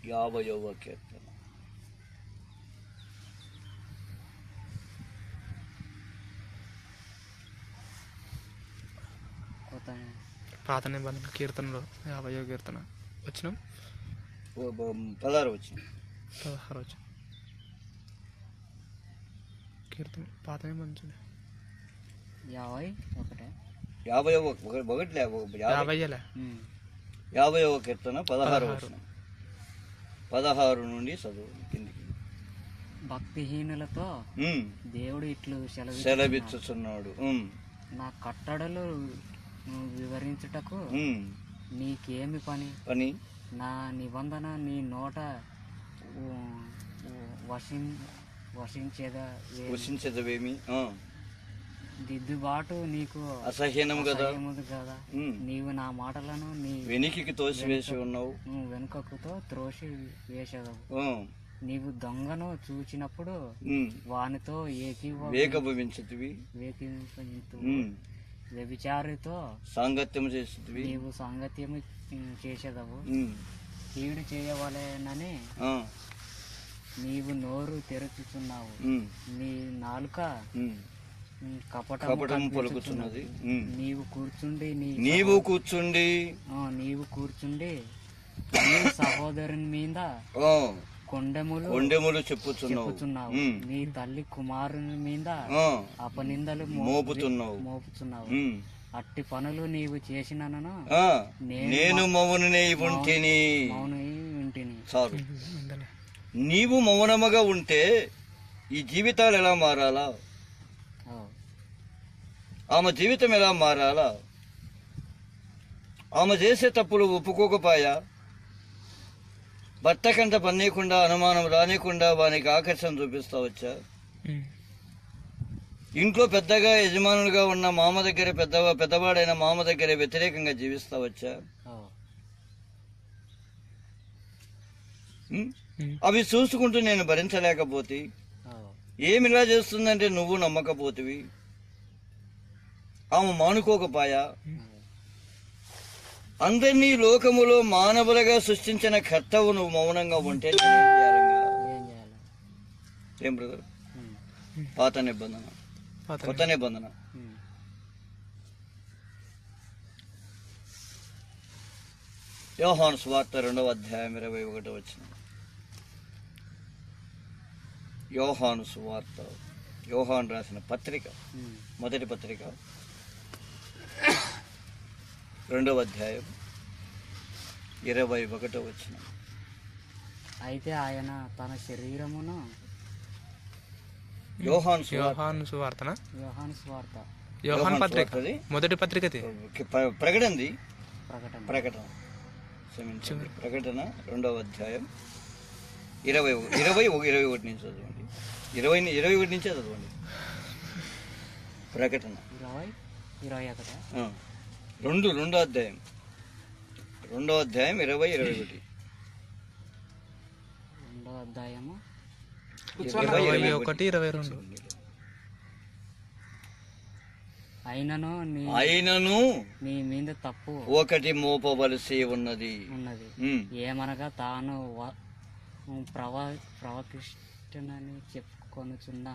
యాభైవ కీర్తన కొత్త పాత నిబంధన కీర్తనలో యాభైవ కీర్తన వచ్చిన ఓ బ- పదహారు వచ్చింది పదహారు వచ్చిన కీర్తన పాత నిబంధన చూడు. యాభై ఒకటే యాభై ఒకటి లే, ఒక యాభై యాభైలే ఉమ్. యాభైవ కీర్తన పదహారు పదహారు. వచ్చిన పదహారు నుండి చదువు కిందికి భక్తిహీనులతో ఉమ్. దేవుడు ఇట్లు సెలవు సెలవిచ్చుచున్నాడు ఉమ్. నా కట్టడలు నువ్వు వివరించుటకు ఉమ్. నీకేమి పని పని నా నిబంధన నీ నోట ఉ- ఉ- వశిం వశించేదా వే- వశించదవేమి ఆ. దిద్దుబాటు నీకు అసహ్యనం కదా అసహ్యముదు కదా ఉమ్. నీవు నా మాటలను నీ వెనికికి తోసివేసి ఉన్నావు నువ్వు వెనుకకుతో త్రోసి వేసేదవు ఆ. నీవు దొంగను చూచినప్పుడు ఉమ్. వానితో ఏకీవ వేగభవించతివి వేకింపజేతు ఉమ్. వ్యభిచారితో సాంగత్యం చేసేటివి నీవు సాంగత్యము ఉమ్, చేసేదవు ఉమ్. కీడు చేయవలెనని ఆ. నీవు నోరు తెరుచుచున్నావు ఉమ్. నీ నాలుక ఉమ్. ఉమ్, కపటము కపటం కనిపించుచున్నది. పలుకుతున్నది ఉమ్. నీవు కూర్చుండి నీ నీవు కూర్చుండి ఆ, నీవు కూర్చుండి నీ సహోదరుని మీద ఆ, కొండెములు కొండెములు చెప్పుచున్నావు చెప్పుచున్నావు ఉమ్. నీ తల్లి కుమారుని మీద ఆ, అపనిందలు మో- మోపుతున్నావు మోపుచున్నావు ఉమ్. అట్టి పనులు నీవు చేసినను ఆ, నేను నేను మౌననే ఉంటేని మౌని వింటిని చాలు ఉందలే నీవు మౌనముగా ఉంటే ఈ జీవితాలు ఎలా మారాలా ఓ, ఆమె జీవితం ఎలా మారాలా ఆమె చేసే తప్పులు ఒప్పుకోకపోయా భర్త కంట పన్నీయకుండా అనుమానం రానికుండా వానికి ఆకర్షణ చూపిస్తా వచ్చా ఉమ్. ఇంట్లో పెద్దగా యజమానులుగా ఉన్న మామ దగ్గర పెద్ద పెద్దవాడైన మామ దగ్గర వ్యతిరేకంగా జీవిస్తా వచ్చా ఓ, ఉం? ఉమ్. అవి చూసుకుంటూ నేను భరించలేకపోతే ఓ, ఏమిలా చేస్తుందంటే నువ్వు నమ్మకపోతివి ఆమె మానుకోకపాయా అందరినీ లోకములో మానవులుగా సృష్టించిన కర్తవు నువ్వు మౌనంగా ఉంటే నేనేం చేయాలంగా? ఏం చేయాలి ఏం బ్రదర్ ఉమ్, పాత నిబంధన పాత కొత్త నిబంధన ఉమ్. యోహాను స్వార్త రెండవ అధ్యాయం ఇరవై ఒకటో వచ్చిన యోహాను సువార్త యోహాను రాసిన పత్రిక ఉమ్, మొదటి పత్రిక రెండవ అధ్యాయం ఇరవై ఒకటో వచ్చిన అయితే ఆయన తన శరీరమును యోహాను సువార్త యోహాను సువార్తన యోహాను స్వార్థ యోహాన్ యోహాను పత్రిక సువార్తది మొదటి పత్రికది ప్ర- ప్రకటనది ప్రకటన ప్రకటన క్షమించండి ప్రకటన రెండవ అధ్యాయం ఇరవై ఒక- ఇరవై ఒక- ఇరవై ఒకటి నుంచి చదవండి ఇరవై ఇరవై ఒకటి నుంచే చదవండి ప్రకటన ఇరవై ఇరవై ఒకట ఆ. రెండు రెండో అధ్యాయం రెండో అధ్యాయం ఇరవై ఇరవై ఒకటి రెండో అధ్యాయము ఇరవై ఇరవై ఒకటి ఇరవై రెండు అయినను నీ అయినను నీ మీద తప్పు ఒకటి మోపవలసి ఉన్నది ఉన్నది ఉమ్. ఏమనగా తాను వ- ప్రవ ప్రవకృష్ణని చెప్పుకొనుచున్న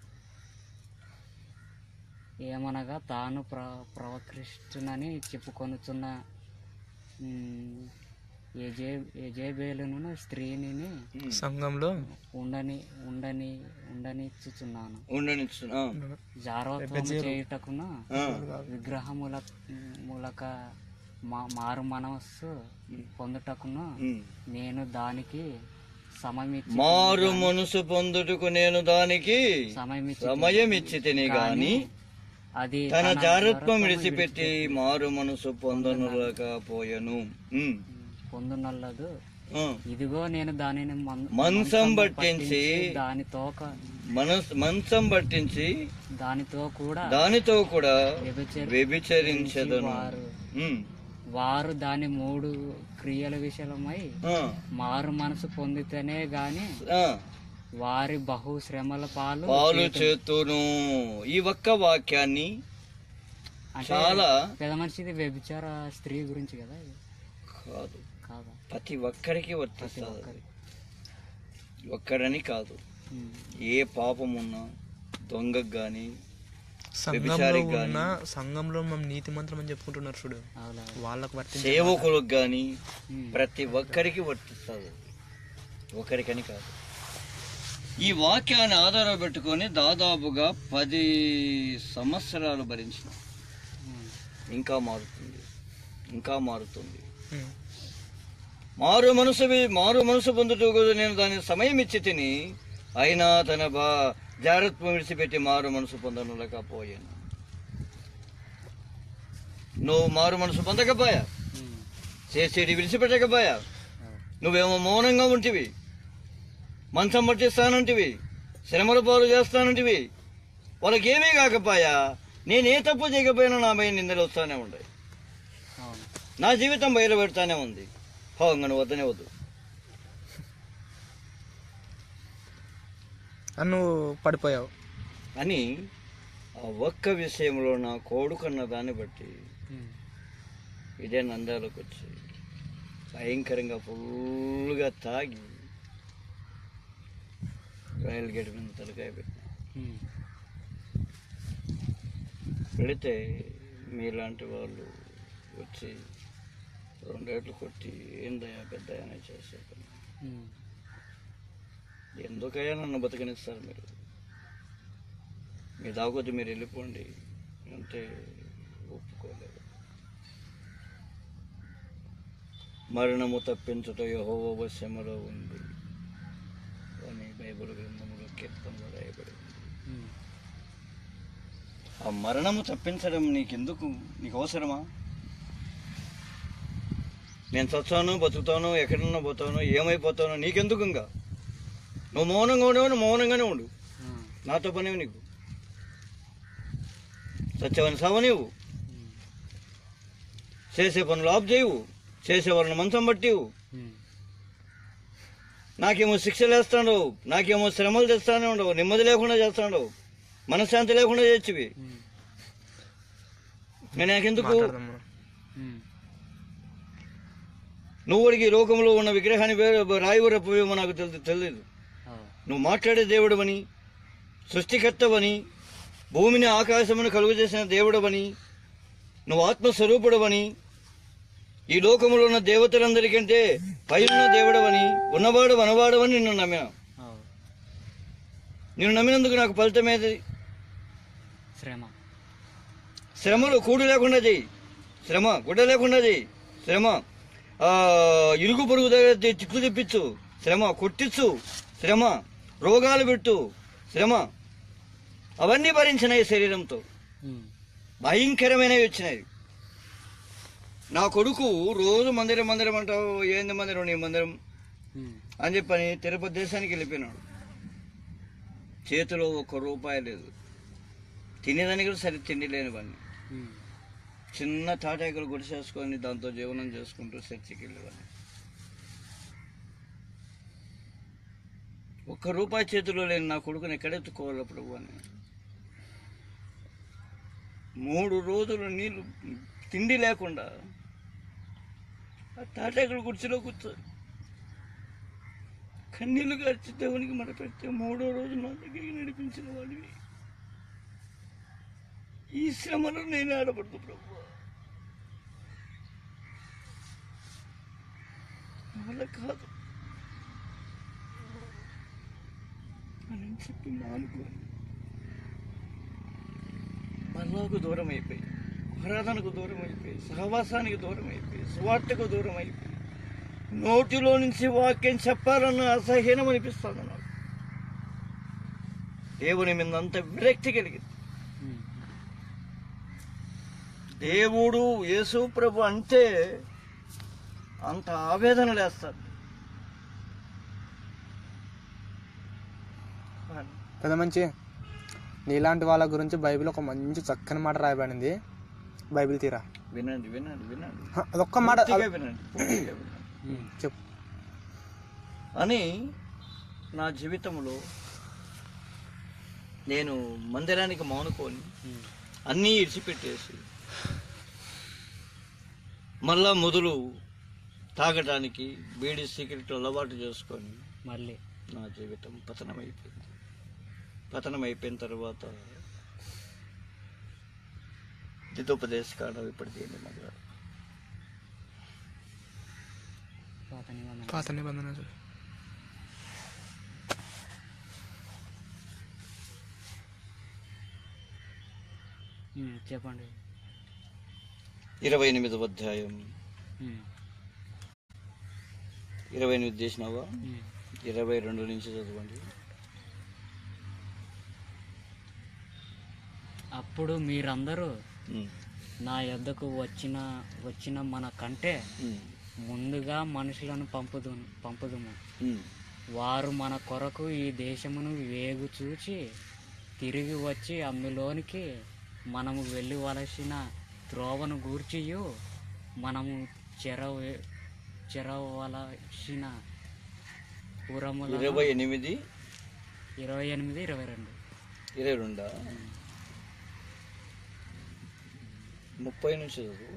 ఏమనగా తాను ప్ర ప్రవకృష్ణని చెప్పుకొనుచున్న ఉమ్, యజే యజేబేలును స్త్రీని సంఘంలో ఉండని ఉండని ఉండనిచ్చుచున్నాను ఉండనిచ్చు ఆ. జారత్వము చేయుటకును ఆ. విగ్రహముల మూలక మా మారు మనస్సు పొందుటకును ఉమ్. నేను దానికి సమయమిచ్చి మారు మనసు పొందుటకు నేను దానికి సమయమిచ్చి సమయం ఇచ్చి తిని గాని అది తన తన జారత్వం జారత్వము విడిచిపెట్టి మారు మనసు పొందనులేకపోయెను ఉమ్. పొందునల్లదు ఆ. ఇదిగో నేను దానిని మన్- మంచం పట్టించి దాని తోక మనస్ మంచం పట్టించి దానితో కూడా దానితో కూడా వ్యభిచరి వ్యభిచరించదను వారు ఉమ్. వారు దాని మూడు క్రియల విషయమై ఆ. మారు మనసు పొందితేనే గాని ఆ. వారి బహు శ్రమల పాలు పాలు చేతును ఈ ఒక్క వాక్యాన్ని అంటే చాలా పెద్ద మనిషిది వ్యభిచార స్త్రీ గురించి కదా ఇది? కాదు కాదా ప్రతి ఒక్కరికి ప్రతి వర్తిస్తుంది ఒక్కరి ఒక్కడని కాదు ఉమ్. ఏ పాపం ఉన్నా దొంగకు కానీ సంఘంలో వ్యభిచారికి ఉన్న గాని. సంఘంలో మనం నీతి మంత్రం అని చెప్పుకుంటున్నారు చూడు అవునా వాళ్ళకు వర్తించే సేవకులకు కానీ ఉమ్. ప్రతి ఒక్కరికి వర్తిస్తుంది ఒకరికని కాదు ఈ వాక్యాన్ని ఆధారం పెట్టుకొని దాదాపుగా పది సంవత్సరాలు భరించిన ఉమ్. ఇంకా మారుతుంది ఇంకా మారుతుంది ఉమ్. మారు మనసు మారు మనసు పొందుటకు నేను దాని సమయం ఇచ్చి తిని అయినా తన బా జాగ్రత్త విడిచిపెట్టి మారు మనసు పొందనలేకపోయాను నువ్వు మారు మనసు పొందకపోయా ఉమ్. చేసేది విడిచిపెట్టకపోయా అవును. నువ్వేమో మౌనంగా ఉంటివి మంచం పట్టిస్తానంటివి శ్రమల పాలు చేస్తానంటివి వాళ్ళకి ఏమీ కాకపోయా నేనే తప్పు చేయకపోయినా నా పైన నిందలు వస్తానే ఉండే అవును నా జీవితం బయలు పెడతానే ఉంది హోంగ నువ్వు వద్దనే వద్దు అని నువ్వు పడిపోయావు అని ఆ ఒక్క విషయంలో నా కోడుకన్న దాన్ని బట్టి ఉమ్. ఇదే నందాలకు వచ్చి భయంకరంగా ఫుల్గా తాగి రైలు గేట్ మీద తలకాయ పెట్టి ఉమ్. పెడితే మీలాంటి వాళ్ళు వచ్చి రెండేళ్ళు కొట్టి ఏందయ్యా పెద్ద అని చేసే పని ఉమ్. ఎందుకయ్యా నన్ను బతకనిస్తారు మీరు మీ దాకొద్ది మీరు వెళ్ళిపోండి అంటే ఒప్పుకోలేదు మరణము తప్పించుట యహోవ వశములో ఉంది అని బైబిల్ గ్రంథంలో కీర్తనలో రాయబడి ఉంది ఉమ్. ఆ మరణము తప్పించడం నీకెందుకు నీకు అవసరమా నేను చచ్చాను బతుకుతాను ఎక్కడన్నా పోతాను ఏమైపోతాను నీకెందుకు ఇంకా నువ్వు మౌనంగా ఉండవు నువ్వు మౌనంగానే ఉండు ఉమ్. నాతో పనేవి నీకు సత్యవని సావనివు ఉమ్. చేసే పనులు ఆఫ్ చేయవు చేసే వాళ్ళని మంచం పట్టివు ఉమ్. నాకేమో శిక్షలు వేస్తాడు నాకేమో శ్రమలు తెస్తానే ఉండవు నెమ్మది లేకుండా చేస్తాడు మనశ్శాంతి లేకుండా చేర్చివి ఉమ్. నేను నాకెందుకు మాట్లాడదాం మనం ఉమ్. నువ్వు అడిగి లోకంలో ఉన్న విగ్రహాన్ని వేరే రాయి వరపోయేమో నాకు తెలి- తెలియదు అవును. నువ్వు మాట్లాడే దేవుడవని సృష్టికర్తవని భూమిని ఆకాశమును కలుగు చేసిన దేవుడవని నువ్వు ఆత్మస్వరూపుడవని ఈ లోకములో ఉన్న దేవతలందరికంటే పైన దేవుడవని ఉన్నవాడు వనవాడవని నిన్ను నమ్మిన అవును. నిన్ను నమ్మినందుకు నాకు ఫలితమేది శ్రమ శ్రమలు కూడు లేకుండా చేయి శ్రమ గుడ్డ లేకుండా చేయి శ్రమ ఆ, ఇరుగు పొరుగు దగ్గర తి- చిక్కు తెప్పించు శ్రమ కొట్టించు శ్రమ రోగాలు పెట్టు శ్రమ అవన్నీ భరించినాయి శరీరంతో ఉమ్. భయంకరమైనవి వచ్చినాయి నా కొడుకు రోజు మందిరం మందిరం అంటావు ఏంది మందిరం నీ మందిరం ఉమ్. అని చెప్పని తిరుపతి దేశానికి వెళ్ళిపోయినాడు చేతిలో ఒక్క రూపాయి లేదు తినేదానికి కూడా సరి తిండి లేనివన్నీ ఉమ్. చిన్న తాటాకులు గుడిసేసుకొని దాంతో జీవనం చేసుకుంటూ చర్చికి వెళ్ళేవాడిని ఒక్క రూపాయి చేతిలో లేని నా కొడుకుని ఎక్కడెత్తుకోవాలి ప్రభు అని మూడు రోజులు నీళ్ళు తిండి లేకుండా ఆ తాటాకులు కుర్చీలో కూర్చో కన్నీళ్లు గార్చి దేవునికి మన పెడితే మూడో రోజు నా దగ్గరికి నడిపించిన వాడివి ఈ శ్రమలో నేను ఆడపడుతు ప్రభు నా వల్ల కాదు అని చెప్పి మానుకోని మళ్ళాకు దూరం అయిపోయి ఆరాధనకు దూరం అయిపోయి సహవాసానికి దూరం అయిపోయి స్వార్థకు దూరం అయిపోయి నోటిలో నుంచి వాక్యం చెప్పాలన్న అసహ్యనం అనిపిస్తుంది నాకు దేవుని మీద అంత విరక్తి కలిగింది ఉమ్. దేవుడు యేసు ప్రభు అంటే అంత ఆవేదన లేస్తారు పెద్ద మంచి నీలాంటి వాళ్ళ గురించి బైబిల్ ఒక మంచి చక్కని మాట రాయబడింది బైబిల్ తీరా వినండి వినండి వినండి హ, అదొక్క మాట పూర్తిగా వినండి పూర్తిగా వినండి. ఉమ్. చెప్పు అని నా జీవితంలో నేను మందిరానికి మానుకొని ఉమ్. అన్నీ ఇడిచిపెట్టేసి మళ్ళా మొదలు తాగటానికి బీడీ సిగరెట్ అలవాటు చేసుకొని మళ్ళీ నా జీవితం పతనం అయిపోయింది పతనం అయిపోయిన తర్వాత దితోపదేశ కాలం ఇప్పుడు దీన్ని మళ్ళా పాత నిబంధన పాత నిబంధన చూడు. ఉమ్, చెప్పండి ఇరవై ఎనిమిదవ అధ్యాయం ఉమ్, ఇరవై ఎనిమిది చేసినావా ఉమ్. ఇరవై రెండు నుంచి చదవండి అప్పుడు మీరందరూ ఉమ్, నా యొద్దకు వచ్చిన వచ్చిన మన కంటే ఉమ్, ముందుగా మనుషులను పంపుదు పంపుదుము ఉమ్, వారు మన కొరకు ఈ దేశమును వేగు చూచి తిరిగి వచ్చి అందులోనికి మనము వెళ్ళవలసిన త్రోవను గూర్చియు మనము చెరవ చెరవలసిన పురముల ఇరవై ఎనిమిది ఇరవై ఎనిమిది ఇరవై రెండు ఇరవై రెండా ముప్పై నుంచి చదువు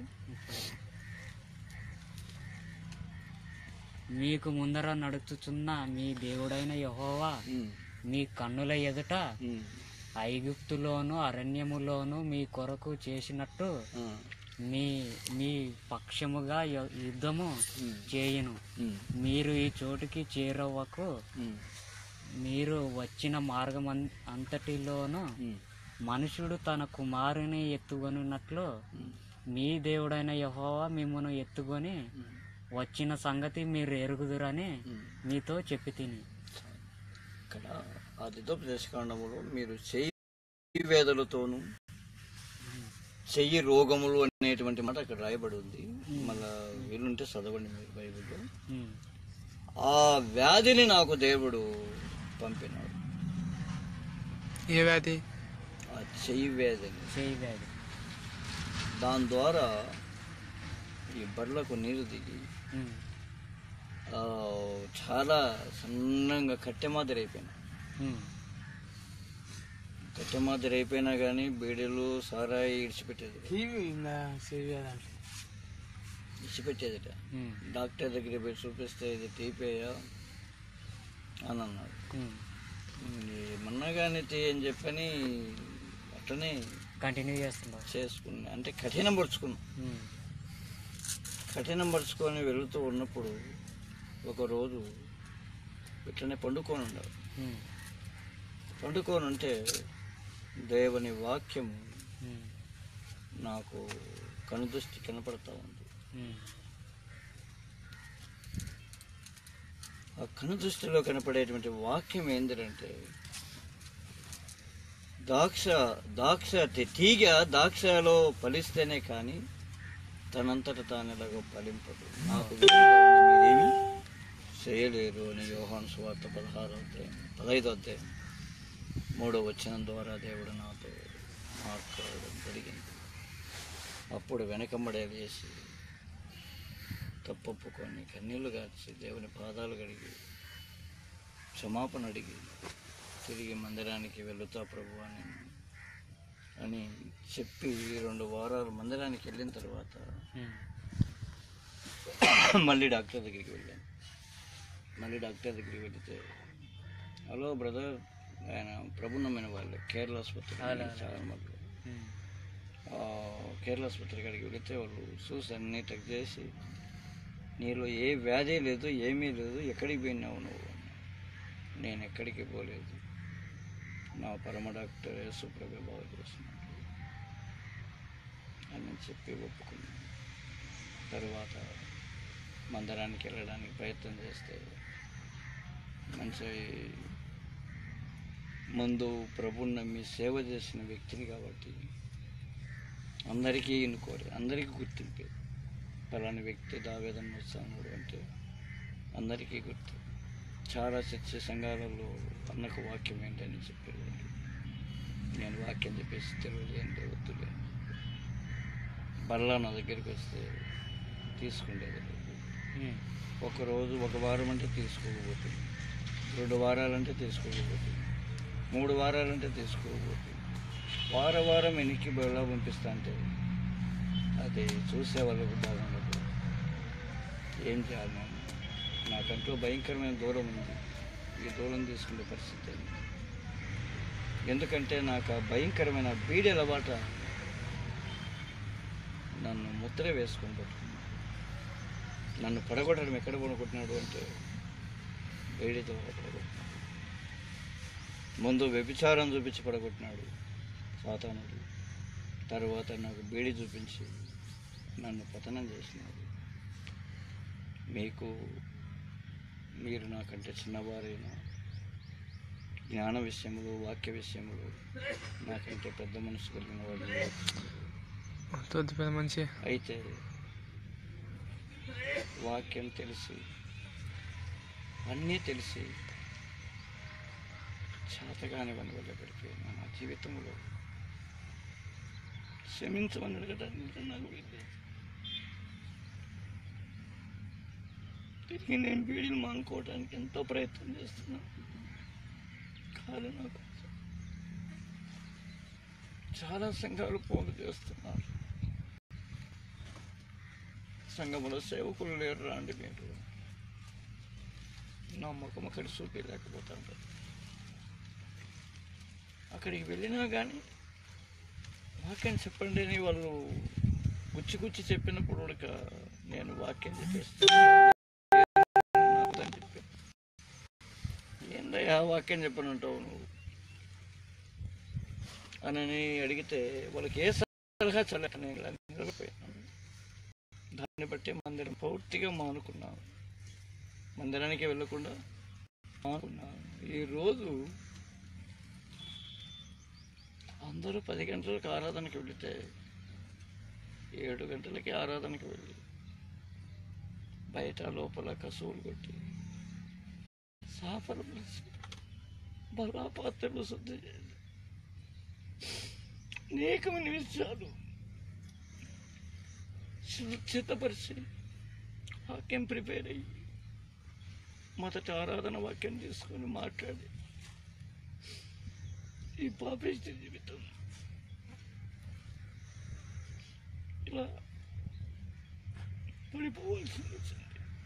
మీకు ముందర నడుచుచున్న మీ దేవుడైన యహోవా ఉమ్, మీ కన్నుల ఎదుట ఉమ్, ఐగుప్తులోను అరణ్యములోను మీ కొరకు చేసినట్టు ఆ, మీ మీ పక్షముగా యు- యుద్ధము ఉమ్, చేయును ఉమ్, మీరు ఈ చోటుకి చేరవకు ఉమ్, మీరు వచ్చిన మార్గం అన్- అంతటిలోను ఉమ్, మనుషుడు తన కుమారుని ఎత్తుకొనున్నట్లు ఉమ్, మీ దేవుడైన యహోవా మిమ్మను ఎత్తుకొని ఉమ్, వచ్చిన సంగతి మీరు ఎరుగుదురని ఉమ్. మీతో చెప్పి తిని ఇక్కడ ఆ దితోపదేశకాండములో మీరు చెయ్యి వేదలతోనూ చెయ్యి రోగములు అనేటువంటి మాట అక్కడ రాయబడి ఉంది మళ్ళా వీలుంటే చదవండి మీరు బైబిల్లో ఉమ్, ఆ వ్యాధిని నాకు దేవుడు పంపినాడు ఏ వ్యాధి ఆ చెయ్యి వ్యాధిని చేయి వ్యాధి దాని ద్వారా ఈ బర్లకు నీరు దిగి ఉమ్, ఆ, చాలా సన్నంగా కట్టె మాదిరి అయిపోయినా ఉమ్, కట్టె మాదిరి అయిపోయినా కానీ బీడీలు సారాయి ఇడిచిపెట్టేది ఇడిచిపెట్టేదిట ఉమ్, డాక్టర్ దగ్గర పోయి చూపిస్తే ఇది టీపేయా అని అన్నాడు ఉమ్. ఏమన్నా కానీ టీ అని చెప్పని అట్లనే కంటిన్యూ చేస్తున్నారు చేసుకున్నా అంటే కఠినం పరుచుకున్నాం ఉమ్, కఠినం పరుచుకొని వెళుతూ ఉన్నప్పుడు ఒకరోజు ఇట్లనే పండుకొని ఉండాలి ఉమ్, పండుకొని ఉంటే దేవుని వాక్యము ఉమ్, నాకు కనుదృష్టి కనపడతా ఉంది ఉమ్, ఆ కనుదృష్టిలో కనపడేటువంటి వాక్యం ఏంటంటే ద్రాక్ష ద్రాక్ష తి- తీగ ద్రాక్షలో ఫలిస్తేనే కానీ తనంతట తానెలాగో ఫలింపదు నాకు వీలుగా ఉంది, మీరేమి చేయలేరు అని యోహాను సువార్త పదహారు అధ్యాయం పదహైదు అధ్యాయం మూడో వచనం ద్వారా దేవుడు నాతో మాట్లాడడం జరిగింది అప్పుడు వెనకమ్మడే వేసి తప్పొప్పుకొని కన్నీళ్లు గార్చి దేవుని పాదాలు కడిగి క్షమాపణ అడిగి తిరిగి మందిరానికి వెళుతా ప్రభు అని అని చెప్పి రెండు వారాలు మందిరానికి వెళ్ళిన తర్వాత ఉమ్, మళ్ళీ డాక్టర్ దగ్గరికి వెళ్ళాను మళ్ళీ డాక్టర్ దగ్గరికి వెళితే హలో బ్రదర్ ఆయన ప్రభునమైన వాళ్ళు కేరళ ఆసుపత్రి అలా, చాలా మంది ఉమ్, ఆ, కేరళ ఆసుపత్రి కాడికి వెళితే వాళ్ళు చూసి అన్నీ చెక్ చేసి నీలో ఏ వ్యాధి లేదు ఏమీ లేదు ఎక్కడికి పోయినావు నువ్వు నేను ఎక్కడికి పోలేదు నా పరమ డాక్టర్ యేసుప్రభు బాగా చేస్తున్నాడు అని చెప్పి ఒప్పుకున్నాను తరువాత మందిరానికి వెళ్ళడానికి ప్రయత్నం చేస్తే మంచి ముందు ప్రభుని నమ్మి సేవ చేసిన వ్యక్తిని కాబట్టి అందరికీ ఎన్నుకోరు అందరికీ గుర్తింపే ఫలాని వ్యక్తి దావేదన్ వస్తానుడు అంటే అందరికీ గుర్తు చాలా చర్చ సంఘాలలో అన్నకు వాక్యం ఏంటని చెప్పేవాడు నేను వాక్యం చెప్పేసి తెలియదు ఏంటి వద్దులే బల్లా నా దగ్గరికి వస్తే తీసుకుండేది లేదు. ఉమ్, ఒక రోజు ఒక వారం అంటే తీసుకోకపోతుంది రెండు వారాలంటే తీసుకోకపోతుంది మూడు వారాలంటే తీసుకోకపోతుంది వార వారం వెనక్కి బెళ్ళ పంపిస్తా అంటే అది చూసే వాళ్ళకు బాగుండదు ఏం చేయాలి నేను నాకంటూ భయంకరమైన దూరం ఉంది ఈ దూరం తీసుకునే పరిస్థితి ఉంది. ఎందుకంటే నాకు ఆ భయంకరమైన బీడి అలవాట నన్ను ముద్ర వేసుకొని పట్టుకున్నాడు నన్ను పడగొట్టడం ఎక్కడ పడగొట్టినాడు అంటే బీడితో పడగొట్టినాడు ముందు వ్యభిచారం చూపించి పడగొట్టినాడు సాతానుడు తర్వాత నాకు బీడి చూపించి నన్ను పతనం చేసినాడు మీకు మీరు నాకంటే చిన్నవారైనా జ్ఞాన విషయంలో వాక్య విషయంలో నాకంటే పెద్ద మనసు కలిగిన వాళ్ళు తొద్దు పెద్ద మంచి అయితే వాక్యం తెలిసి అన్నీ తెలిసి చేతగాని పని వల్ల గడిపోయాను నా జీవితంలో క్షమించమని అడగడానికి నాకు వీలు. తిరిగి నేను బీడీలు మానుకోవడానికి ఎంతో ప్రయత్నం చేస్తున్నాను కానీ నాకు చాలా సంఘాలు పోగు చేస్తున్నారు సంఘములో సేవకులు లేరు రాండి మీరు నా ముఖం అక్కడ చూపించలేకపోతాను అక్కడికి వెళ్ళినా కానీ వాక్యం చెప్పండి అని వాళ్ళు గుచ్చి గుచ్చి చెప్పినప్పుడు ఉడక నేను వాక్యం చెప్పేస్తాను అని చెప్పాను ఏందయ్యా వాక్యం చెప్పనంటావు నువ్వు అని అడిగితే వాళ్ళకి ఏ సలహా చల్లక నేను ఇలా నిలబడిపోయాను దాన్ని బట్టి మందిరం పూర్తిగా మానుకున్నాను మందిరానికి వెళ్ళకుండా మానుకున్నాను ఈరోజు అందరూ పది గంటలకు ఆరాధనకి వెళితే ఏడు గంటలకి ఆరాధనకి వెళ్ళి బయట లోపల కసువులు కొట్టి సాఫలు పిలిచి బలా పాత్రలు శుద్ధి చేసి అనేకమైన విషయాలు సురక్షితపరిచి వాక్యం ప్రిపేర్ అయ్యి మొదట ఆరాధన వాక్యం తీసుకొని మాట్లాడి ఈ పాపిష్టి జీవితం ఇలా పడిపోవాల్సింది వచ్చింది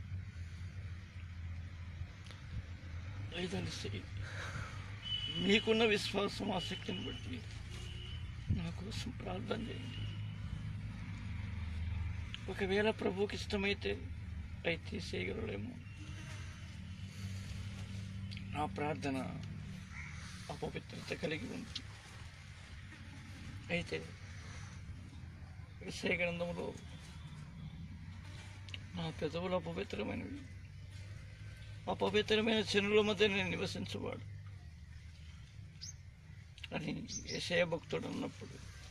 దయచేసి మీకున్న విశ్వాసం ఆసక్తిని బట్టి నా కోసం ప్రార్థన చేయండి ఒకవేళ ప్రభువుకి ఇష్టమైతే అయితే చేయగలడేమో నా ప్రార్థన అపవిత్రత కలిగి ఉంది అయితే విషయ గ్రంథంలో నా పెదవులు అపవిత్రమైనవి అపవిత్రమైన చెనుల మధ్య నేను నివసించువాడు అని ఏషయ భక్తుడు అన్నప్పుడు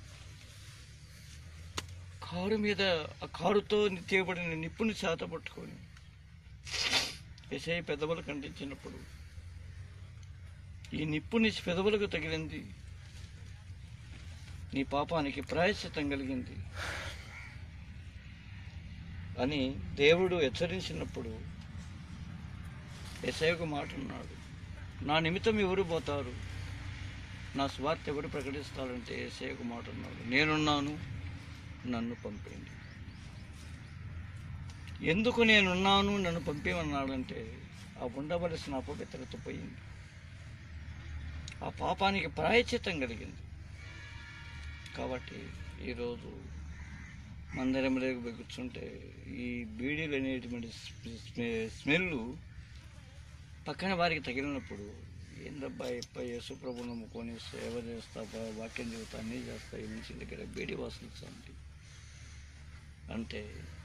కారు మీద ఆ కారుతో తీయబడిన నిప్పుని చేత పట్టుకొని ఏషయ పెదవులు ఖండించినప్పుడు ఈ నిప్పు నీ పెదవులకు తగిలింది నీ పాపానికి ప్రాయశ్చిత్తం కలిగింది అని దేవుడు హెచ్చరించినప్పుడు ఎసైకు మాట ఉన్నాడు నా నిమిత్తం ఎవరు పోతారు నా స్వార్థ ఎవరు ప్రకటిస్తారంటే ఏసయ్యకు మాట ఉన్నాడు నేనున్నాను నన్ను పంపేయండి ఎందుకు నేనున్నాను నన్ను పంపేమన్నాడంటే ఆ ఉండవలసిన అపవిత్రత పోయింది ఆ పాపానికి ప్రాయచిత్తం కలిగింది కాబట్టి ఈరోజు మందిరంలోకి పోయి కూర్చుంటే ఈ బీడీలు అనేటువంటి స్మె- స్మెల్ పక్కన వారికి తగిలినప్పుడు ఏందబ్బా ఎప్ప యేసుప్రభు నమ్ముకొని సేవ చేస్తా బా- వాక్యం చెబుతా అన్నీ చేస్తా ఈ నుంచి దగ్గర బీడీ వాసన వస్తుంది అంటే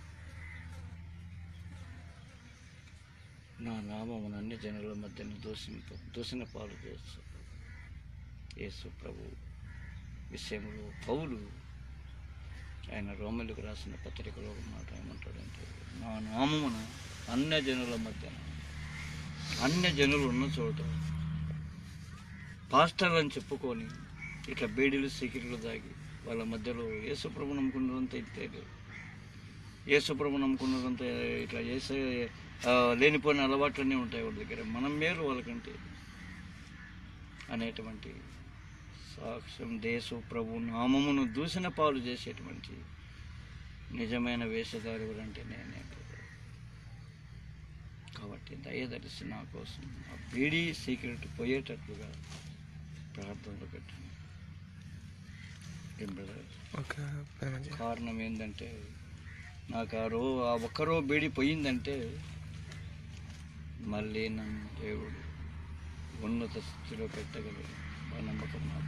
నా నామమును అన్ని జనుల మధ్యన దూషింప దూషణ పాలు చేస్తాడు యేసు ప్రభు విషయంలో పౌలు ఆయన రోమిలకు రాసిన పత్రికలో ఒక మాట ఏమంటాడంటే నా నామమున అన్య జనుల మధ్యన అన్య జనులు ఉన్న చోట పాస్టర్లు అని చెప్పుకొని ఇట్లా బేడీలు సికిట్లు దాగి వాళ్ళ మధ్యలో యేసుప్రభు నమ్ముకున్నదంతా ఇంతే యేసుప్రభు నమ్ముకున్నదంతా ఇట్లా చేసే ఆ, లేనిపోయిన అలవాట్లన్నీ ఉంటాయి వాళ్ళ దగ్గర మనం మేలు వాళ్ళకంటే అనేటువంటి సాక్ష్యం దేశు ప్రభు నామమును దూషణ పాలు చేసేటువంటి నిజమైన వేషధారి ఎవరంటే నేనే ప్రభు. కాబట్టి దయదలిసి నా కోసం ఆ బీడీ సీక్రెట్ పోయేటట్లుగా ప్రార్థనలో పెట్టాను ఏం బ్రదర్ ఓకే పెద్ద మంచి కారణం ఏంటంటే నాకు ఆ రో ఆ ఒక్కరో బీడి పోయిందంటే మళ్ళీ నన్ను దేవుడు ఉన్నత స్థితిలో పెట్టగలడు ఆ నమ్మకం నాకు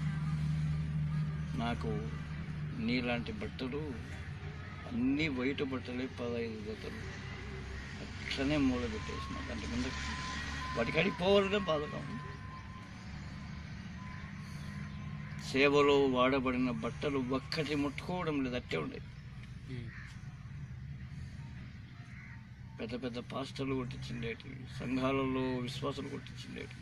నాకు నీలాంటి బట్టలు అన్నీ వైట్ బట్టలే పదహైదు జతలు అట్లనే మూల పెట్టేసిన దాంట్లో కింద వాటికాడికి పోవాలంటే బాధగా ఉంది సేవలో వాడబడిన బట్టలు ఒక్కటి ముట్టుకోవడం లేదు అట్టే ఉండే ఉమ్. పెద్ద పెద్ద పాస్టర్లు కొట్టించిండేటివి సంఘాలలో విశ్వాసాలు కొట్టించిండేటివి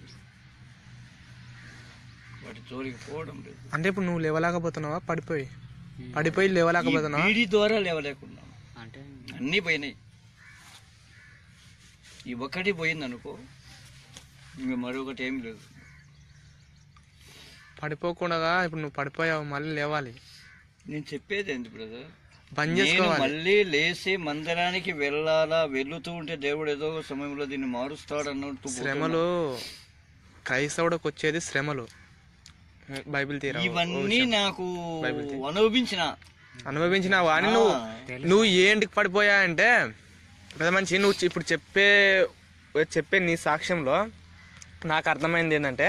వాటి జోలికి పోవడం లేదు అంటే ఇప్పుడు నువ్వు లేవలేకపోతున్నావా పడిపోయి పడిపోయి లేవలేకపోతున్నావా బీడీ ద్వారా లేవలేకున్నాం అంటే అన్నీ పోయినాయి ఈ ఒక్కటి పోయింది అనుకో ఇంక మరొకటి ఏం లేదు పడిపోకుండా ఇప్పుడు నువ్వు పడిపోయావు మళ్ళీ లేవాలి నేను చెప్పేది ఏంటి బ్రదర్ బంద్ నేను చేసుకోవాలి మళ్ళీ లేచి మందిరానికి వెళ్ళాలా వెళ్తూ ఉంటే దేవుడు ఏదో ఒక సమయంలో దీన్ని మారుస్తాడు అన్నట్టు పోతున్నా. శ్రమలు క్రైస్తవుడికి వచ్చేది శ్రమలు బైబిల్ తీరా ఇవన్నీ నాకు బైబిల్ తీ. అనుభవించిన అనుభవించిన వాని నువ్వు ఆ, నువ్వు ఏంటికి పడిపోయా అంటే పెద్ద మంచి నువ్వు ఇప్పుడు చెప్పే చెప్పే నీ సాక్ష్యంలో నాకు అర్థమైంది ఏంటంటే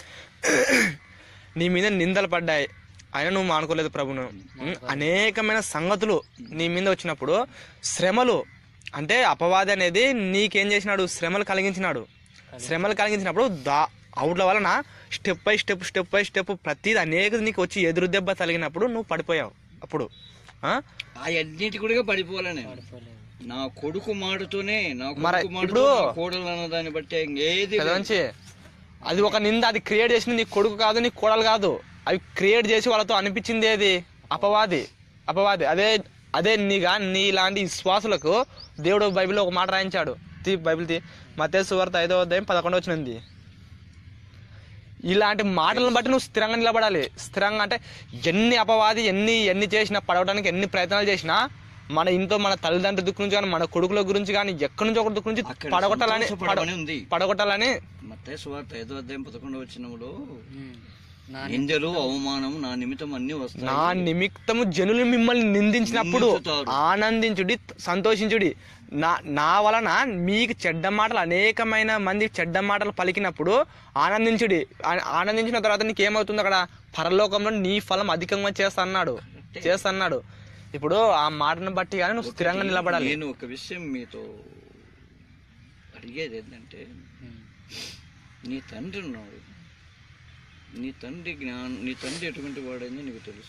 నీ మీద నిందలు పడ్డాయి అయినా నువ్వు మానుకోలేదు ప్రభును ఉం? అనేకమైన సంగతులు నీ మీద వచ్చినప్పుడు శ్రమలు అంటే అపవాది అనేది నీకేం చేసినాడు శ్రమలు కలిగించినాడు శ్రమలు కలిగించినప్పుడు దా అవుట్ల వలన step by step step by step ప్రతిది అనేక నీకు వచ్చి ఎదురు దెబ్బ తగిలినప్పుడు నువ్వు పడిపోయావు అప్పుడు ఆ? ఆ అన్నిటి కూడా పడిపోవాలని పడిపోలేదు నా కొడుకు మాటతోనే నా మరి కొడుకు మాటతో ఇప్పుడు- నా కోడలు అన్న దాన్ని బట్టి ఇంకేది పెద్ద మంచి అది ఒక నింద అది క్రియేట్ చేసింది నీ కొడుకు కాదు నీ కోడలు కాదు అవి క్రియేట్ చేసి వాళ్ళతో అనిపించింది ఏది అపవాది అపవాది అదే అదే నీగా నీలాంటి విశ్వాసులకు దేవుడు బైబిల్లో ఒక మాట రాయించాడు తీ బైబిల్ తీ మతే సువార్త ఐదో అధ్యాయం పదకొండు వచ్చినది ఇలాంటి మాటలను బట్టి నువ్వు స్థిరంగా నిలబడాలి స్థిరంగా అంటే ఎన్ని అపవాది ఎన్ని ఎన్ని చేసినా పడవడానికి ఎన్ని ప్రయత్నాలు చేసినా మన ఇంట్లో మన తల్లిదండ్రుల దిక్కు నుంచి కానీ మన కొడుకుల గురించి కానీ ఎక్కడి నుంచి ఒకటి దిక్కు నుంచి అక్కడ పడగొట్టాలని సంతోషపడమని ఉంది పడగొట్టాలని మత్తయి సువార్త ఐదో అధ్యాయం పదకొండు వచ్చినప్పుడు ఉమ్. నా నిందలు అవమానం నా నిమిత్తం అన్ని వస్తాయి నా నిమిత్తము జనులు మిమ్మల్ని నిందించినప్పుడు నిందించుతారు. ఆనందించుడి సంతోషించుడి నా నా వలన మీకు చెడ్డ మాటలు అనేకమైన మంది చెడ్డ మాటలు పలికినప్పుడు ఆనందించుడి ఆ- ఆనందించిన తర్వాత నీకు ఏమవుతుంది అక్కడ పరలోకంలో నీ ఫలం అధికంగా చేస్తా అన్నాడు చేస్తా అన్నాడు ఇప్పుడు ఆ మాటను బట్టి కానీ నువ్వు స్థిరంగా నిలబడాలి నేను ఒక విషయం మీతో అడిగేది ఏంటంటే ఉమ్. నీ తండ్రి ఉన్నాడు నీ తండ్రి జ్ఞానం నీ తండ్రి ఎటువంటి వాడని నీకు తెలుసు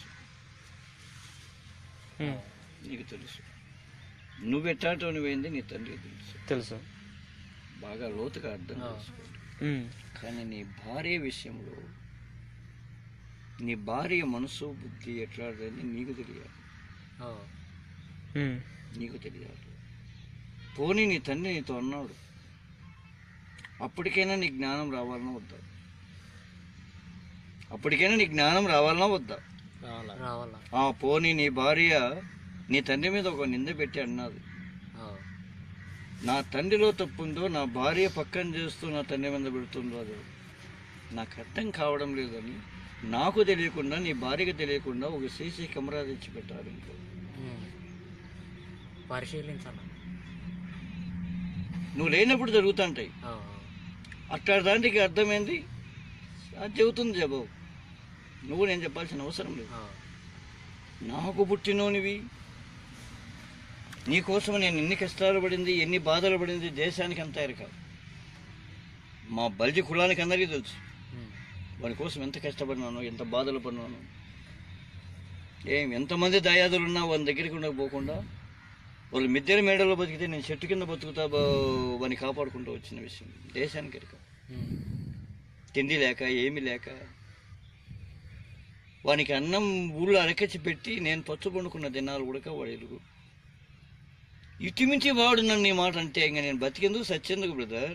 ఉమ్, నీకు తెలుసు నువ్వు ఎట్టాటోనివైంది నీ తండ్రికి తెలుసు తెలుసు బాగా లోతుగా అర్థం చేసుకోండి ఉమ్, కానీ నీ భార్య విషయంలో నీ భార్య మనసు బుద్ధి ఎట్లాంటిదని నీకు తెలియాలి ఓ. ఉమ్, నీకు తెలియాలి పోనీ నీ తండ్రి నీతో అన్నాడు అప్పటికైనా నీ జ్ఞానం రావాలన్నా వద్దా అప్పటికైనా నీ జ్ఞానం రావాలన్నా వద్దా రావాలా ఆ పోనీ నీ భార్య నీ తండ్రి మీద ఒక నింద పెట్టి అన్నది ఓ. నా తండ్రిలో తప్పుందో నా భార్య పక్కన చేస్తూ నా తండ్రి మీద పెడుతుందో అది నాకు అర్థం కావడం లేదని నాకు తెలియకుండా నీ భార్యకి తెలియకుండా ఒక సీసీ కెమెరా తెచ్చి పెట్టారు ఇంట్లో ఉమ్. పరిశీలించాలా నువ్వు లేనప్పుడు జరుగుతుంటాయి ఓ. అట్లా దానికి అర్థమైంది అది చెబుతుంది జబాబు నువ్వు నేను చెప్పాల్సిన అవసరం లేదు ఓ. నాకు పుట్టినోనివి నీకోసం నేను ఎన్ని కష్టాలు పడింది ఎన్ని బాధలు పడింది దేశానికి అంతా ఎరక మా బల్జి కులానికి అందరికీ తెలుసు ఉమ్. వాని కోసం ఎంత కష్టపడినాను ఎంత బాధలు పడినాను ఏం ఎంతమంది దయాదులు ఉన్నా వాని దగ్గరికి ఉండకపోకుండా వాళ్ళు మిద్దెల మేడలో బతికితే నేను చెట్టు కింద బతుకుతా బా- వాని కాపాడుకుంటూ వచ్చిన విషయం దేశానికి ఎరక ఉమ్. తిండి లేక ఏమీ లేక వానికి అన్నం ఊళ్ళో అరకచ్చి పెట్టి నేను పచ్చు పండుకున్న దినాలు ఉడక వాడు ఎలుగు ఇటుమించి వాడు నన్ను ఈ మాట అంటే ఇంకా నేను బతికేందుకు సచ్చేందుకు బ్రదర్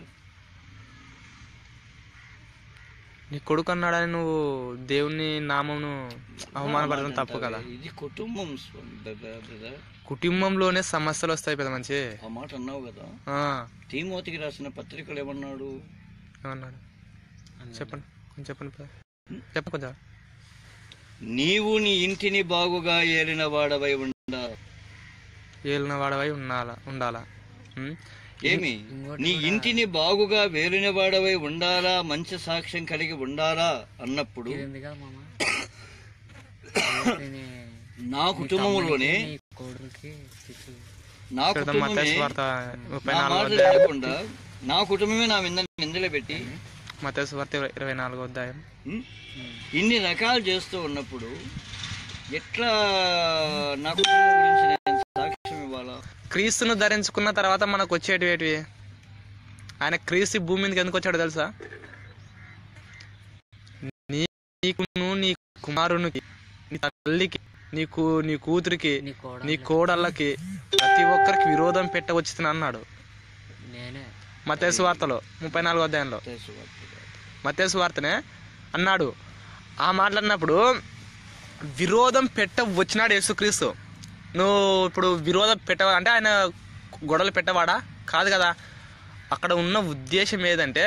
నీ కొడుకు అన్నాడని నువ్వు దేవుని నామమును అవమానపడడం తప్పు కదా ఇది కుటుంబం స్వామి బ్రదర్ బ్రదర్ కుటుంబంలోనే సమస్యలు వస్తాయి పెద్ద మంచి ఆ మాట అన్నావు కదా ఆ, తీమోతికి రాసిన పత్రికలు ఏమన్నాడు ఏమన్నాడు చెప్పండి కొంచెం చెప్పండి పెద్ద. చెప్పండి కొంచెం నీవు నీ ఇంటిని బాగుగా ఏలిన వాడవై ఉండ ఏలిన వాడవై ఉండాలా ఉండాలా ఉం? ఏమి నీ ఇంటిని బాగుగా వేలిన వాడవై ఉండాలా మంచి సాక్ష్యం కలిగి ఉండాలా అన్నప్పుడు ఇది ఉంది కదా మామ ఎవరికైనా నా కుటుంబంలోనే నీ కొడుకుకి తిట్లు నా చూద్దాం మత్తయి కుటుంబమే సువార్త ముప్పై నా నాలుగో మాటలు అధ్యాయం లేకుండా నా కుటుంబమే నా మీద నిందలు పెట్టి మత్తయి సువార్త ఇరవై- ఇరవై నాలుగో అధ్యాయం ఉం? ఇన్ని రకాలు చేస్తూ ఉన్నప్పుడు ఎట్లా నా కుటుంబం గురించి నేను సాక్ష్యం ఇవ్వాలా క్రీస్తును ధరించుకున్న తర్వాత మనకు వచ్చేటివి ఆయన క్రీస్తు ఈ భూమి మీదకి ఎందుకు వచ్చాడు తెలుసా నీ- నీకును నీ కుమారునికి నీ తల్లికి నీకు నీ కూతురికి నీ కోడ నీ కోడళ్ళకి ప్రతి ఒక్కరికి విరోధం పెట్టవచ్చుతున్నా అన్నాడు నేనే మతేసు వార్తలో ముప్పై నాలుగో అధ్యాయంలో మతేసు వార్తనే అన్నాడు ఆ మాట్లాడినప్పుడు విరోధం పెట్ట వచ్చినాడు యేసుక్రీస్తు నువ్వు ఇప్పుడు విరోధం పెట్టవా అంటే ఆయన గొడవలు పెట్టవాడా కాదు కదా అక్కడ ఉన్న ఉద్దేశం ఏదంటే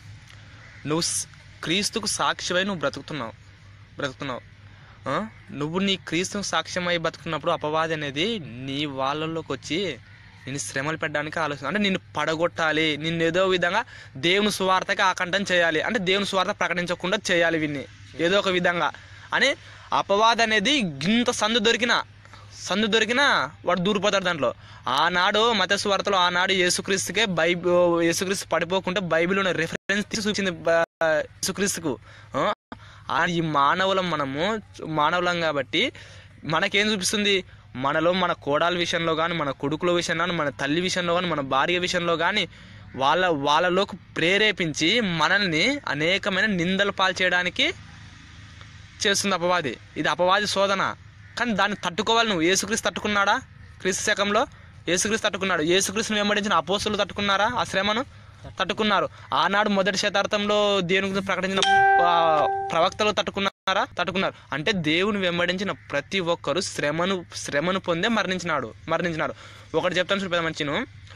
నువ్వు స్- క్రీస్తుకు సాక్ష్యమై నువ్వు బ్రతుకుతున్నావు బ్రతుకుతున్నావు ఆ? నువ్వు నీ క్రీస్తుకు సాక్ష్యమై బతుకున్నప్పుడు అపవాది అనేది నీ వాళ్ళలోకి వచ్చి నిన్ను శ్రమలు పెట్టడానికి ఆలోచన అంటే నిన్ను పడగొట్టాలి నిన్ను ఏదో విధంగా దేవుని సువార్తకి ఆకంఠం చేయాలి అంటే దేవుని సువార్త ప్రకటించకుండా చేయాలి విన్ని ఏదో ఒక విధంగా అని అపవాది అనేది గింత సందు దొరికిన సందు దొరికినా వాడు దూరిపోతాడు దాంట్లో ఆనాడు మత సువార్తలో ఆనాడు యేసుక్రీస్తుకే బైబిల్ యేసుక్రీస్తు పడిపోకుంటే బైబిల్ ఉన్న రెఫరెన్స్ తీసి చూపించింది బ- యేసుక్రీస్తుకు ఆ? ఆ ఈ మానవులం మనము మానవులం కాబట్టి మనకేం చూపిస్తుంది మనలో మన కోడాల విషయంలో కానీ మన కొడుకుల విషయంలో కానీ మన తల్లి విషయంలో కానీ మన భార్య విషయంలో కానీ వాళ్ళ వాళ్ళలోకి ప్రేరేపించి మనల్ని అనేకమైన నిందలు పాల్చేయడానికి చేస్తుంది అపవాది ఇది అపవాది శోధన కానీ దాన్ని తట్టుకోవాలి నువ్వు యేసుక్రీస్తు తట్టుకున్నాడా క్రీస్తు శకంలో యేసుక్రీస్తు తట్టుకున్నాడు యేసుక్రీస్తుని వెంబడించిన అపోస్తులు తట్టుకున్నారా ఆ శ్రమను తట్టుకున్నారు ఆనాడు మొదటి శతార్థంలో దేవుని గురించి ప్రకటించిన ఆ, ప్రవక్తలు తట్టుకున్నారా తట్టుకున్నారు అంటే దేవుని వెంబడించిన ప్రతి ఒక్కరు శ్రమను శ్రమను పొందే మరణించినాడు మరణించినాడు ఒకటి చెప్తాను చూడ మంచిను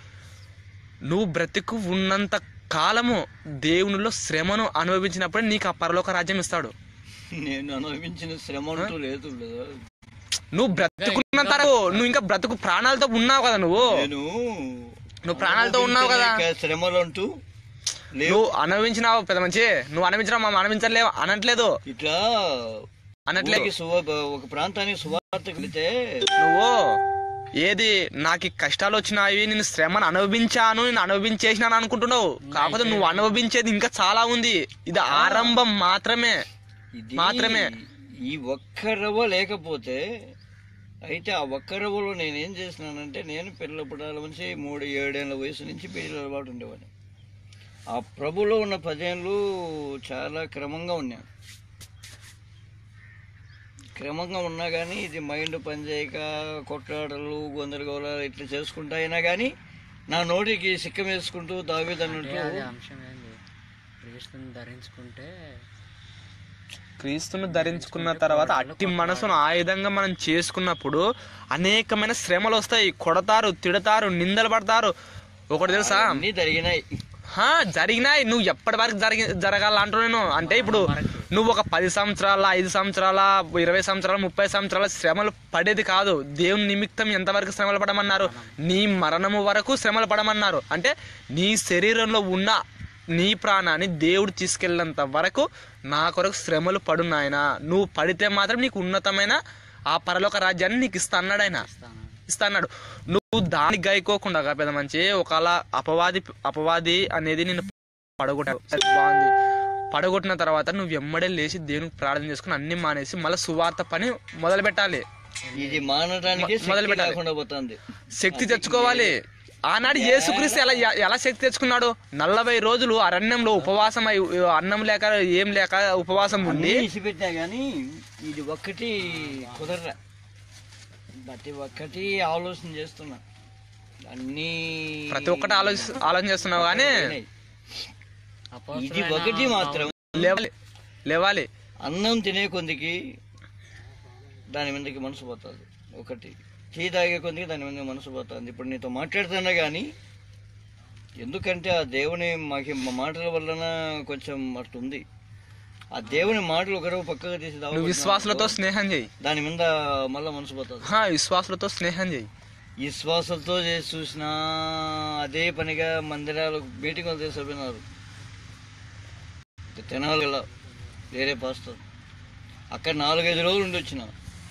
నువ్వు బ్రతికు ఉన్నంత కాలము దేవునిలో శ్రమను అనుభవించినప్పుడే నీకు ఆ పరలోక రాజ్యం ఇస్తాడు నేను అనుభవించిన శ్రమ అంటూ లేదు brother. నువ్వు బ్రతుకున్నంత వరకు నువ్వు ఇంకా బ్రతుకు ప్రాణాలతో ఉన్నావు కదా నువ్వు నేను నువ్వు ప్రాణాలతో ఉన్నావు కదా అనుభవించలేక శ్రమలు అంటూ లేవు నువ్వు అనుభవించినావు పెద్ద మంచి నువ్వు అనుభవించినావు మనం అనుభవించలేవు అనట్లేదు ఇట్లా అనట్లేదు ఊరికి సువ- ఒక ప్రాంతానికి సువార్తకు వెళితే నువ్వు ఏది నాకు ఈ కష్టాలు వచ్చినాయి నేను శ్రమను అనుభవించాను నేను అనుభవించేసినాను అనుకుంటున్నావు కాకపోతే నువ్వు అనుభవించేది ఇంకా చాలా ఉంది ఇది ఆరంభం మాత్రమే ఇది మాత్రమే. ఈ ఒక్క రవ్వ లేకపోతే అయితే ఆ ఒక్క రవ్వలో నేనేం చేసినానంటే నేను పిల్లల పుట్టాల నుంచి మూడు ఏడేళ్ల వయసు నుంచి పిల్లల అలవాటు ఉండేవాడిని ఆ ప్రభులో ఉన్న పదేళ్ళు చాలా క్రమంగా ఉన్నాను క్రమంగా ఉన్నా కానీ ఇది మైండ్ పనిచేయక కొట్లాటలు గొందరగోళాలు ఇట్లా చేసుకుంటా అయినా కానీ నా నోటికి సిక్కం వేసుకుంటూ అంటే దావేదన్నట్టు అది అంశం ఏంది క్రీస్తుని ధరించుకుంటే క్రీస్తును ధరించుకున్న తర్వాత అట్టి మనసును ఆయుధంగా మనం చేసుకున్నప్పుడు అనేకమైన శ్రమలు వస్తాయి కొడతారు తిడతారు నిందలు పడతారు ఒకటి తెలుసా అన్నీ జరిగినాయి హా, జరిగినాయి నువ్వు ఎప్పటి వరకు జరిగి జరగాల అంటూ నేను అంటే ఇప్పుడు నువ్వు ఒక పది సంవత్సరాల ఐదు సంవత్సరాల ఇరవై సంవత్సరాల ముప్పై సంవత్సరాల శ్రమలు పడేది కాదు దేవుని నిమిత్తం ఎంతవరకు శ్రమలు పడమన్నారు నీ మరణము వరకు శ్రమలు పడమన్నారు అంటే నీ శరీరంలో ఉన్న నీ ప్రాణాన్ని దేవుడు తీసుకెళ్ళినంత వరకు నా కొరకు శ్రమలు పడు నాయన నువ్వు పడితే మాత్రం నీకు ఉన్నతమైన ఆ పరలోక రాజ్యాన్ని నీకు ఇస్తా అన్నాడు ఆయన ఇస్తాను ఇస్తా అన్నాడు నువ్వు దాన్ని గైకోకుండా పెద్ద మంచి ఒకవేళ అపవాది అపవాది అనేది నేను పడగొట్టావు సరే, బాగుంది పడగొట్టిన తర్వాత నువ్వు ఎమ్మడే లేచి దేవునికి ప్రార్థన చేసుకుని అన్ని మానేసి మళ్ళీ సువార్త పని మొదలు పెట్టాలి ఇది మానడానికి మొ- మొదలు శక్తి పెట్టాలి. లేకుండా పోతుంది శక్తి తెచ్చుకోవాలి ఆనాడు యేసుక్రీస్తు ఎలా ఎలా శక్తి తెచ్చుకున్నాడు నలభై రోజులు అరణ్యంలో ఉపవాసం అయి అన్నం లేక ఏం లేక ఉపవాసం ఉండి అన్నీ ఇసిపెట్టినా కానీ ఇది ఒక్కటి కుదరరా ప్రతి ఒక్కటి ఆలోచన చేస్తున్నా అన్ని ప్రతి ఒక్కటి ఆలోచి ఆలోచన చేస్తున్నావు కానీ ఇది ఒకటి మాత్రం లేవాలి లేవాలి అన్నం తినే కొందికి దాని మీదకి మనసు పోతుంది ఒకటి టీ తాగే కొద్దిగా దాని మీద మనసు పోతుంది ఇప్పుడు నీతో మాట్లాడుతున్నా కానీ ఎందుకంటే ఆ దేవుని మాకి మా మాటల వలన కొంచెం అట్టుంది ఆ దేవుని మాటలు ఒకరు పక్కగా తీసి నువ్వు దావకొట్టినా విశ్వాసులతో స్నేహం చేయి దాని మీద మళ్ళీ మనసు పోతుంది హా, విశ్వాసులతో స్నేహం చేయి విశ్వాసంతో చేసి చూసినా అదే పనిగా మందిరాలు మీటింగ్ వాళ్ళు తీసుకుపోయినారు తెనాలి వేరే పాస్టర్ అక్కడ నాలుగైదు రోజులు ఉండి వచ్చిన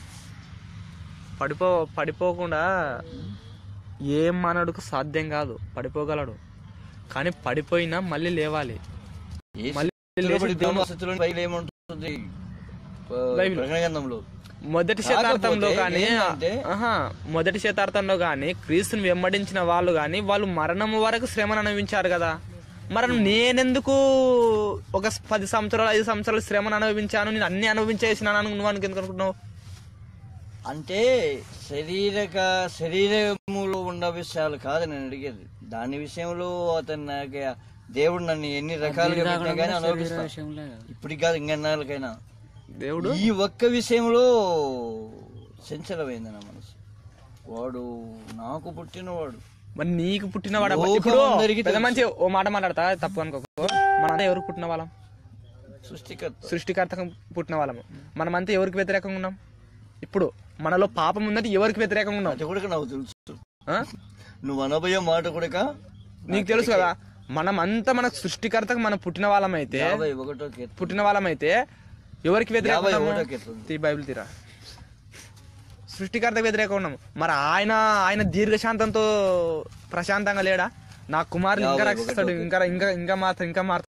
పడిపో పడిపోకుండా ఏం మానవుడికి సాధ్యం కాదు పడిపోగలడు కానీ పడిపోయినా మళ్ళీ లేవాలి ఏ మళ్ళీ స్థితిలో లేచి పడిపోయినా దేవుని- స్థితిలో బైబిల్ ఏమంటుంది బైబిల్. ప్రకటన గ్రంథంలో మొదటి శతార్థంలో కాకపోతే కానీ ఏంటంటే- ఆహా, మొదటి శతార్థంలో కానీ క్రీస్తుని వెంబడించిన వాళ్ళు కానీ వాళ్ళు మరణం వరకు శ్రమను అనుభవించారు కదా మరి నేనెందుకు ఒక పది సంవత్సరాలు ఐదు సంవత్సరాలు శ్రమను అనుభవించాను నేను అన్ని అనుభవించేసినాను నువ్వు అనుకు ఎందుకు అనుకుంటున్నావు అంటే శరీరక శరీరములో ఉన్న విషయాలు కాదు నేను అడిగేది దాని విషయంలో అతను నాకు దేవుడు నన్ను ఎన్ని రకాలుగా పెట్టినా కానీ అనుభవిస్తా విషయంలో ఇప్పటికి కాదు ఇంకెన్నాళ్ళకైనా దేవుడు ఈ ఒక్క విషయంలో చంచలమైంది నా మనసు వాడు నాకు పుట్టినవాడు మరి నీకు పుట్టినవాడు లోకం ఇప్పుడు అందరికీ పెద్ద తెలుసు. మంచి ఓ మాట మాట్లాడతా తప్పు అనుకోకు మనంతా ఎవరికి పుట్టిన వాళ్ళం సృష్టికర్త సృష్టికర్తకం పుట్టిన వాళ్ళము మనమంతా ఎవరికి వ్యతిరేకంగా ఉన్నాం ఇప్పుడు మనలో పాపం ఉందంటే ఎవరికి వ్యతిరేకంగా ఉన్నాం అది కూడా నాకు తెలుసు ఆ? నువ్వు అనబోయే మాట కూడా నీకు తెలుసు కదా మనం అంతా మన సృష్టికర్తకు మనం పుట్టిన వాళ్ళమైతే యాభై ఒకటో కీర్తన పుట్టిన వాళ్ళమైతే ఎవరికి వ్యతిరేకంగా యాభై ఉన్నాము? ఒకటో కీర్తన తీ బైబిల్ తీరా సృష్టికర్తకు వ్యతిరేకంగా ఉన్నాము మరి ఆయన ఆయన దీర్ఘశాంతంతో ప్రశాంతంగా లేడా నా కుమారులు ఇంకా యాభై రక్షిస్తాడు ఒకటో ఇంకా ఇంకా ఇంకా మాత్రం ఇంకా మాత్రం